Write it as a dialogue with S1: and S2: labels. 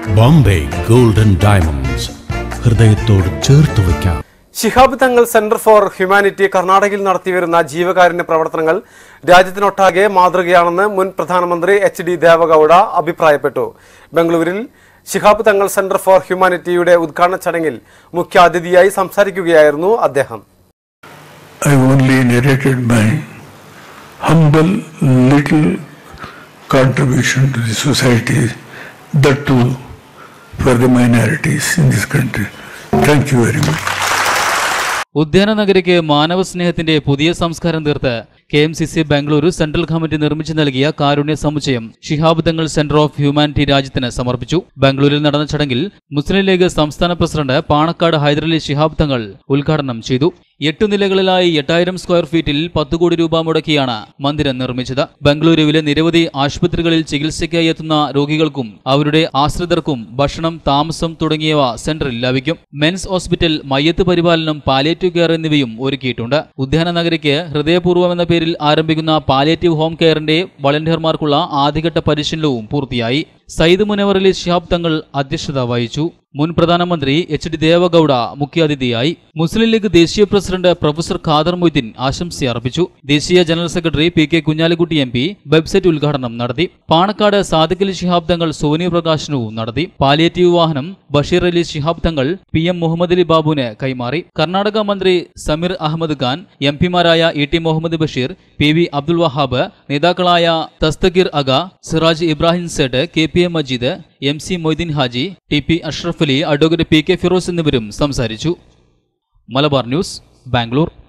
S1: Bombay golden diamonds ഹൃദയത്തോട് ചേർത്ത് വയ്ക്കാം
S2: ശിഹാബ് തങ്ങൾ സെന്റർ ഫോർ ഹ്യൂമാനിറ്റി കർണാടകയിൽ നടത്തിവരുന്ന ജീവകാരുണ്യ പ്രവർത്തനങ്ങൾ രാജ്യത്തിനൊട്ടാകെ മാതൃകയാണെന്ന് മുൻ പ്രധാനമന്ത്രി എച്ച് ഡി ദേവഗൌഡ അഭിപ്രായപ്പെട്ടു ബംഗളൂരിൽ ശിഹാബ് തങ്ങൾ സെന്റർ ഫോർ ഹ്യൂമാനിറ്റിയുടെ ഉദ്ഘാടന ചടങ്ങിൽ മുഖ്യാതിഥിയായി സംസാരിക്കുകയായിരുന്നു അദ്ദേഹം
S3: I only narrated my humble little contribution to the society, that too for the minorities in this country. Thank you very much.
S4: ഉദ്യാന നഗരിക്ക് മാനവ സ്നേഹത്തിന്റെ പുതിയ സംസ്കാരം തീർത്ത് കെ എം സി സി ബാംഗ്ലൂരു സെൻട്രൽ കമ്മിറ്റി നിർമ്മിച്ചു നൽകിയ കാരുണ്യ സമുച്ചയം ഷിഹാബ് തങ്ങൾ സെന്റർ ഓഫ് ഹ്യൂമാനിറ്റി രാജ്യത്തിന് സമർപ്പിച്ചു ബാംഗ്ലൂരിൽ നടന്ന ചടങ്ങിൽ മുസ്ലിം ലീഗ് സംസ്ഥാന പ്രസിഡന്റ് പാണക്കാട് ഹൈദരലി ശിഹാബ് തങ്ങൾ ഉദ്ഘാടനം ചെയ്തു എട്ട് നിലകളിലായി എട്ടായിരം സ്ക്വയർ ഫീറ്റിൽ പത്ത് കോടി രൂപ മുടക്കിയാണ് മന്ദിരം നിർമ്മിച്ചത് ബംഗളൂരുവിലെ നിരവധി ആശുപത്രികളിൽ ചികിത്സയ്ക്കായി എത്തുന്ന രോഗികൾക്കും അവരുടെ ആശ്രിതർക്കും ഭക്ഷണം താമസം തുടങ്ങിയവ സെന്ററിൽ ലഭിക്കും മെൻസ് ഹോസ്പിറ്റൽ മയ്യത്ത് പരിപാലനം പാലിയേറ്റീവ് കെയർ എന്നിവയും ഒരുക്കിയിട്ടുണ്ട് ഉദ്യാന നഗരിക്ക് ഹൃദയപൂർവ്വം എന്ന പേരിൽ ആരംഭിക്കുന്ന പാലിയേറ്റീവ് ഹോം കെയറിന്റെ വളണ്ടിയർമാർക്കുള്ള ആദ്യഘട്ട പരിശീലനവും പൂർത്തിയായി സയ്യിദ് മുനവറലി ശിഹാബ് തങ്ങൾ അധ്യക്ഷത വഹിച്ചു മുൻ പ്രധാനമന്ത്രി എച്ച് ഡി ദേവഗൌഡ മുഖ്യാതിഥിയായി മുസ്ലിം ലീഗ് ദേശീയ പ്രസിഡന്റ് പ്രൊഫസർ ഖാദർ മൊയ്തീൻ ആശംസ അർപ്പിച്ചു ദേശീയ general secretary P K Kunhalikutty M P website ഉദ്ഘാടനം നടത്തി പാണക്കാട് സാദിഖ് അലി ശിഹാബ് തങ്ങൾ സോനി പ്രകാശനവും നടത്തി പാലിയേറ്റീവ് വാഹനം ബഷീർ അലി ശിഹാബ് തങ്ങൾ പി എം മുഹമ്മദ് അലി ബാബുവിന് കൈമാറി കർണാടക മന്ത്രി സമീർ അഹമ്മദ് ഖാൻ എം പിമാരായ ഇ ടി മുഹമ്മദ് ബഷീർ പി വി അബ്ദുൽ വഹാബ് നേതാക്കളായ തസ്തഗീർ അഗ സിറാജ് ഇബ്രാഹിം സേട്ട് കെ പി എ മജീദ് എം സി മൊയ്തീൻ ഹാജി ടി പി അഷ്റഫ് അലി അഡ്വക്കേറ്റ് പി കെ ഫിറോസ് എന്നിവരും സംസാരിച്ചു മലബാർ ന്യൂസ് ബാംഗ്ലൂർ